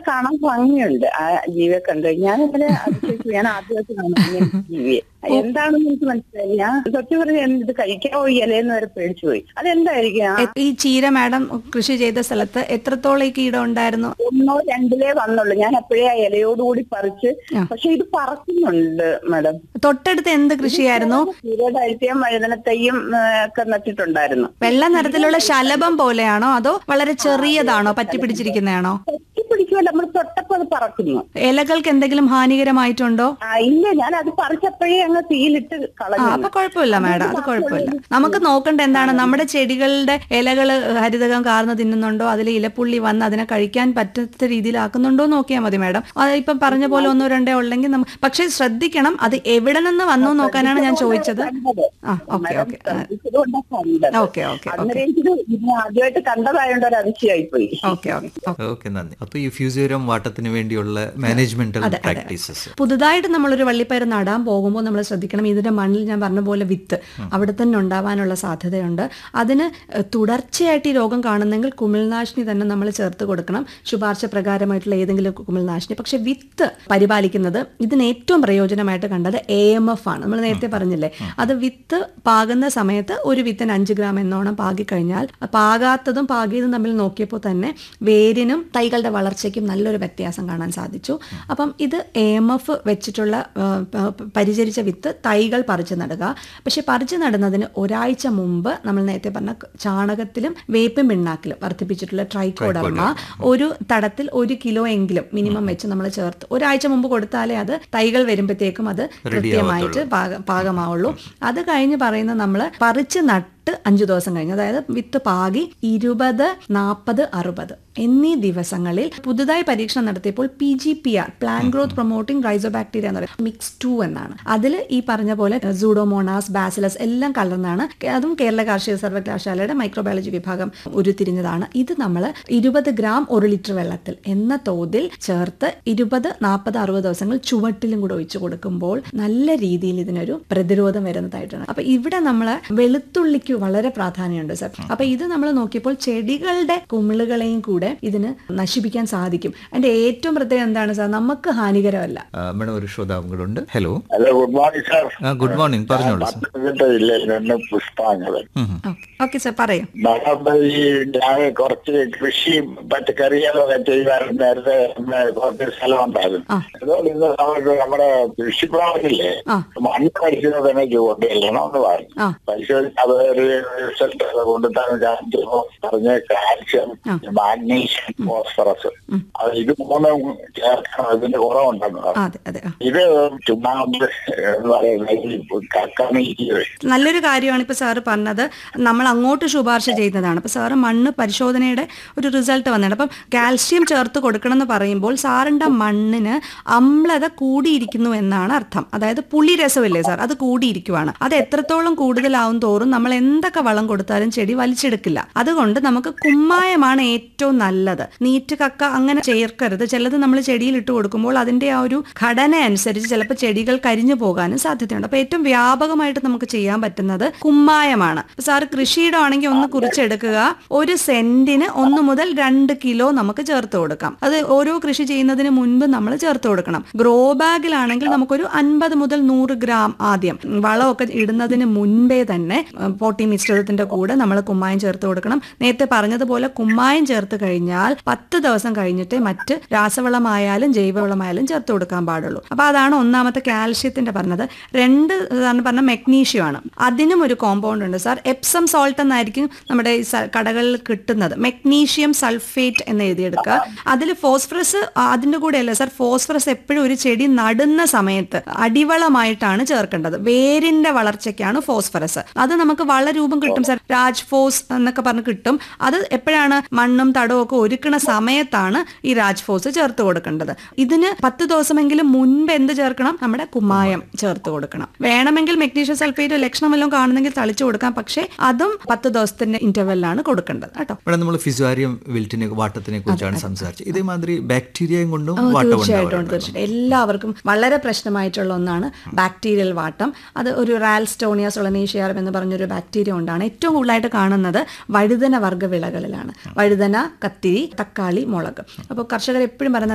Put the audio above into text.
കാണാൻ ഭംഗിയുണ്ട് ആ ജീവിയെ കണ്ടു ഞാൻ ഇന്നലെ അതിശയിച്ചു ഞാൻ ആദ്യമായിട്ട് കാണുന്നു ഇങ്ങനെ ജീവിയെ എന്താണെന്ന് എനിക്ക് മനസ്സിലായി ഞാൻ സത്യം പറഞ്ഞ ഇത് കഴിക്കാവോ ഈ ഇലയെന്ന് വരെ പേടിച്ചു പോയി അതെന്തായിരിക്കും ആ എ- ഈ ചീര മാഡം കൃഷി ചെയ്ത സ്ഥലത്ത് എത്രത്തോളം ഈ കീടം ഉണ്ടായിരുന്നു ഒന്നോ രണ്ടിലേ വന്നുള്ളൂ ഞാൻ അപ്പോഴേ ആ ഇലയോടുകൂടി പറിച്ച് ആ. പക്ഷെ ഇത് പറക്കുന്നുണ്ട് മാഡം തൊട്ടടുത്ത് എന്ത് കൃഷിയായിരുന്നു ചീരയുടെ അഴുത്തിയും വഴുതനത്തയ്യും ആ, ഒക്കെ നട്ടിട്ടുണ്ടായിരുന്നു വെള്ള നിറത്തിലുള്ള ശലഭം പോലെയാണോ അതോ വളരെ ചെറിയതാണോ പറ്റി പിടിച്ചിരിക്കുന്നതാണോ പിടിക്കുമല്ലോ നമ്മൾ തൊട്ടപ്പോ അത് പറക്കുന്നു ഇലകൾക്ക് എന്തെങ്കിലും ഹാനികരമായിട്ടുണ്ടോ ആ ഇല്ല ഞാൻ അത് പറിച്ചപ്പോഴേ അങ്ങ് തീയിലിട്ട് ആ കളഞ്ഞു അപ്പൊ കുഴപ്പമില്ല മാഡം അത് കുഴപ്പമില്ല നമുക്ക് നോക്കണ്ട എന്താണ് നമ്മുടെ ചെടികളുടെ ഇലകൾ ഹരിതകം കാർന്ന് തിന്നുന്നുണ്ടോ അതിൽ ഇലപ്പുള്ളി വന്ന് അതിനെ കഴിക്കാൻ പറ്റാത്ത രീതിയിലാക്കുന്നുണ്ടോ എന്ന് നോക്കിയാൽ മതി മാഡം അത് ഇപ്പം പറഞ്ഞ പോലെ ഒന്നോ രണ്ടോ ഉള്ളെങ്കിൽ നമുക്ക് പക്ഷെ ശ്രദ്ധിക്കണം അത് എവിടെ നിന്ന് വന്നു നോക്കാനാണ് ഞാൻ ചോദിച്ചത് ആ ഓക്കെ ഓക്കെ ഇതുകൊണ്ടാ കണ്ടത് ഓക്കെ ഓക്കെ അന്നേരം എനിക്കിത് ഇത് ആദ്യമായിട്ട് കണ്ടതായോണ്ട് ഒരു അതിശയായി പോയി ഓക്കെ ഓക്കെ ഓക്കെ നന്ദി അപ്പൊ ഈ ഫ്യൂസിയോരം വാട്ടത്തിന് വേണ്ടിയുള്ള മാനേജ്മെന്റൽ അതെ, അതെ. പ്രാക്ടീസസ് പുതുതായിട്ട് നമ്മളൊരു വള്ളിപ്പയർ നടാൻ പോകുമ്പോൾ നമ്മൾ ശ്രദ്ധിക്കണം ഇതിന്റെ മണ്ണിൽ ഞാൻ പറഞ്ഞ പോലെ വിത്ത് അവിടെ തന്നെ ഉണ്ടാവാനുള്ള സാധ്യതയുണ്ട് അതിന് ഏഹ്, തുടർച്ചയായിട്ട് ഈ രോഗം കാണുന്നെങ്കിൽ കുമിൾനാശിനി തന്നെ നമ്മൾ ചേർത്ത് കൊടുക്കണം ശുപാർശ പ്രകാരമായിട്ടുള്ള ഏതെങ്കിലും കുമിൾനാശിനി പക്ഷെ വിത്ത് പരിപാലിക്കുന്നത് ഇതിന് ഏറ്റവും പ്രയോജനമായിട്ട് കണ്ടത് എ എം എഫ് ആണ് നമ്മൾ നേരത്തെ പറഞ്ഞില്ലേ അത് വിത്ത് പാകുന്ന സമയത്ത് ഒരു വിത്തിന് അഞ്ച് ഗ്രാം എന്നോണം പാകിക്കഴിഞ്ഞാൽ പാകാത്തതും പാകിയതും തമ്മിൽ നോക്കിയപ്പോൾ തന്നെ വേരിനും തൈകളുടെ വളർച്ചയ്ക്കും നല്ലൊരു വ്യത്യാസം കാണാൻ സാധിച്ചു അപ്പം ഇത് എ എം എഫ് വെച്ചിട്ടുള്ള ആ, പ- പ- പരിചരിച്ച വിത്ത് തൈകൾ പറിച്ചു നടുക പക്ഷെ പറിച്ചു നടുന്നതിന് ഒരാഴ്ച മുമ്പ് നമ്മൾ നേരത്തെ പറഞ്ഞ ക- ചാണകത്തിലും വേപ്പും പിണ്ണാക്കിലും വർദ്ധിപ്പിച്ചിട്ടുള്ള ട്രൈക്കോഡർമ ഒരു തടത്തിൽ ഒരു കിലോ എങ്കിലും മിനിമം വെച്ച് നമ്മൾ ചേർത്ത് ഒരാഴ്ച മുമ്പ് കൊടുത്താലേ അത് തൈകൾ വരുമ്പോഴത്തേക്കും അത് കൃത്യമായിട്ട് പാക- പാകമാവുള്ളൂ അത് കഴിഞ്ഞ് പറയുന്നത് നമ്മൾ പറിച്ച് നട്ട് അഞ്ചു ദിവസം കഴിഞ്ഞ് അതായത് വിത്ത് പാകി ഇരുപത് നാൽപ്പത് അറുപത് എന്നീ ദിവസങ്ങളിൽ പുതുതായി പരീക്ഷണം നടത്തിയപ്പോൾ P G P R plant growth promoting rhizobacteria എന്ന് പറയുന്നത് മിക്സ് ടു എന്നാണ് അതിൽ ഈ പറഞ്ഞ പോലെ സൂഡോമോണാസ് ബാസിലസ് എല്ലാം കലർന്നാണ് അതും കേരള കാർഷിക സർവകലാശാലയുടെ മൈക്രോബയോളജി വിഭാഗം ഉരുത്തിരിഞ്ഞതാണ് ഇത് നമ്മൾ ഇരുപത് ഗ്രാം ഒരു ലിറ്റർ വെള്ളത്തിൽ എന്ന തോതിൽ ചേർത്ത് ഇരുപത് നാൽപ്പത് അറുപത് ദിവസങ്ങൾ ചുവട്ടിലും കൂടെ ഒഴിച്ചു കൊടുക്കുമ്പോൾ നല്ല രീതിയിൽ ഇതിനൊരു പ്രതിരോധം വരുന്നതായിട്ടാണ് അപ്പൊ ഇവിടെ നമ്മൾ വെളുത്തുള്ളിക്ക് വളരെ പ്രാധാന്യമുണ്ട് സർ അപ്പൊ ഇത് നമ്മൾ നോക്കിയപ്പോൾ ചെടികളുടെ കുമിളുകളെയും കൂടെ ഇതിന് നശിപ്പിക്കാൻ സാധിക്കും അതിന്റെ ഏറ്റവും പ്രത്യേകത എന്താണ് സാർ നമുക്ക് ഹാനികരമല്ല മേഡം ഒരു ശ്രോതാവുകളുണ്ട് hello hello good morning sir good morning പറഞ്ഞോളൂ സർ പത്തനംതിട്ട ജില്ലയിൽ നിന്ന് പുഷ്പാങ്കതൻ ഓക്കെ സാർ പറയൂ നമ്മുടെ ഈ ഞാൻ കുറച്ച് കൃഷിയും പച്ചക്കറികളൊക്കെ ചെയ്യാൻ നേരത്തെ നമ്മുടെ കുറച്ച് സ്ഥലം ഉണ്ടായിരുന്നു ആ. അതുകൊണ്ട് ഇന്ന് നമുക്ക് നമ്മുടെ കൃഷിഭവനില്ലേ ആ. മണ്ണ് പരിശോധനയ്ക്ക് കൊണ്ടുവരണം എന്ന് പറഞ്ഞു ആ. പരിശോധിച്ച് അത് ഒരു റിസൾട്ട് കൊണ്ടുത്താൻ കാണിച്ചപ്പോ പറഞ്ഞ കാൽഷ്യം ആ. മാഗ്നീഷ്യം ഫോസ്ഫറസ് അത് ഇത് മൂന്നും ചേർക്കണം ഇതിന്റെ കുറവുണ്ടെന്ന് പറഞ്ഞു. ആ, അതെ അതെ ആ. ഇത് ചുമ്മാ ഒന്ന് എന്ന് പറയുന്നത് ഈ കക്കമീറ്റിയത് നല്ലൊരു കാര്യമാണ് ഇപ്പൊ സാറ് പറഞ്ഞത് നമ്മൾ അങ്ങോട്ട് ശുപാർശ ചെയ്യുന്നതാണ് അപ്പൊ സാറ് മണ്ണ് പരിശോധനയുടെ ഒരു റിസൾട്ട് വന്നിട്ടുണ്ട് അപ്പം കാൽഷ്യം ചേർത്ത് കൊടുക്കണം എന്ന് പറയുമ്പോൾ സാറിന്റെ മണ്ണിന് അമ്ലത കൂടിയിരിക്കുന്നു എന്നാണ് അർത്ഥം അതായത് പുളി രസമില്ലേ സാർ അത് കൂടിയിരിക്കുവാണ് അത് എത്രത്തോളം കൂടുതലാവും തോറും നമ്മൾ എന്തൊക്കെ വളം കൊടുത്താലും ചെടി വലിച്ചെടുക്കില്ല അതുകൊണ്ട് നമുക്ക് കുമ്മായമാണ് ഏറ്റവും നല്ലത് നീറ്റ് കക്ക അങ്ങനെ ചേർക്കരുത് ചിലത് നമ്മൾ ചെടിയിൽ ഇട്ട് കൊടുക്കുമ്പോൾ അതിന്റെ ആ ഒരു ഘടന അനുസരിച്ച് ചിലപ്പോൾ ചെടികൾ കരിഞ്ഞു പോകാനും സാധ്യതയുണ്ട് അപ്പൊ ഏറ്റവും വ്യാപകമായിട്ട് നമുക്ക് ചെയ്യാൻ പറ്റുന്നത് കുമ്മായമാണ് ഇപ്പൊ സാറ് കൃഷിയുടെ ആണെങ്കിൽ ഒന്ന് കുറിച്ചെടുക്കുക ഒരു സെന്റിന് ഒന്ന് മുതൽ രണ്ട് കിലോ നമുക്ക് ചേർത്ത് കൊടുക്കാം അത് ഓരോ കൃഷി ചെയ്യുന്നതിന് മുൻപ് നമ്മൾ ചേർത്ത് കൊടുക്കണം ഗ്രോ ബാഗിലാണെങ്കിൽ നമുക്കൊരു അൻപത് മുതൽ നൂറ് ഗ്രാം ആദ്യം വളമൊക്കെ ഇടുന്നതിന് മുൻപേ തന്നെ ഉം, പോട്ടി മിശ്രിതത്തിന്റെ കൂടെ നമ്മൾ കുമ്മായം ചേർത്ത് കൊടുക്കണം നേരത്തെ പറഞ്ഞതുപോലെ കുമ്മായം ചേർത്ത് കഴിഞ്ഞാൽ പത്ത് ദിവസം കഴിഞ്ഞിട്ടേ മറ്റ് രാസവളമായാലും ജൈവവളമായാലും ചേർത്ത് കൊടുക്കാൻ പാടുള്ളൂ അപ്പൊ അതാണ് ഒന്നാമത്തെ കാൽഷ്യത്തിന്റെ പറഞ്ഞത് രണ്ട് ഇതാണ് പറഞ്ഞ മെഗ്നീഷ്യം ആണ് അതിനും ഒരു കോമ്പൗണ്ട് ഉണ്ട് സാർ എപ്സം സോൾട്ട് എന്നായിരിക്കും നമ്മുടെ ഈ സ- കടകളിൽ കിട്ടുന്നത് മെഗ്നീഷ്യം സൾഫേറ്റ് എന്ന് എഴുതിയെടുക്കുക അതിൽ ഫോസ്ഫറസ് അതിന്റെ കൂടെ അല്ല സാർ ഫോസ്ഫറസ് എപ്പോഴും ഒരു ചെടി നടുന്ന സമയത്ത് അടിവളമായിട്ടാണ് ചേർക്കേണ്ടത് വേരിന്റെ വളർച്ചയ്ക്കാണ് ഫോസ്ഫറസ് അത് നമുക്ക് വളരൂപം കിട്ടും സാർ രാജ് ഫോസ് എന്നൊക്കെ പറഞ്ഞ് കിട്ടും അത് എപ്പോഴാണ് മണ്ണും തടവും ഒക്കെ ഒരുക്കണ സമയത്താണ് ഈ രാജ് ഫോസ് ചേർത്ത് കൊടുക്കേണ്ടത് ഇതിന് പത്ത് ദിവസമെങ്കിലും മുൻപ് എന്ത് ചേർക്കണം നമ്മുടെ കുമ്മായം ചേർത്ത് കൊടുക്കണം വേണമെങ്കിൽ മെഗ്നീഷ്യം സൾഫേറ്റ് ലക്ഷണം വല്ലതും കാണുന്നെങ്കിൽ തളിച്ചു കൊടുക്കാം പക്ഷേ അതും പത്ത് ദിവസത്തിന്റെ ഇന്റർവെല്ലാണ് കൊടുക്കേണ്ടത് കേട്ടോ മേഡം നമ്മൾ ഫിസുവാരിയം വിൽറ്റിനെ വാട്ടത്തിനെ കുറിച്ചാണ് സംസാരിച്ചത് ഇതേമാതിരി ബാക്ടീരിയയും കൊണ്ടും ഓ, വാട്ടം തീർച്ചയായിട്ടും ഉണ്ടാവാറുണ്ട് തീർച്ചയായിട്ടും എല്ലാവർക്കും വളരെ പ്രശ്നമായിട്ടുള്ള ഒന്നാണ് ബാക്ടീരിയൽ വാട്ടം അത് ഒരു റാൽസ്റ്റോണിയ സൊളനീഷ്യാരം എന്ന് പറഞ്ഞൊരു ബാക്ടീരിയ കൊണ്ടാണ് ഏറ്റവും കൂടുതലായിട്ട് കാണുന്നത് വഴുതന വർഗ്ഗ വിളകളിലാണ് വഴുതന കത്തിരി തക്കാളി മുളക് അപ്പോൾ കർഷകർ എപ്പോഴും പറയുന്നത്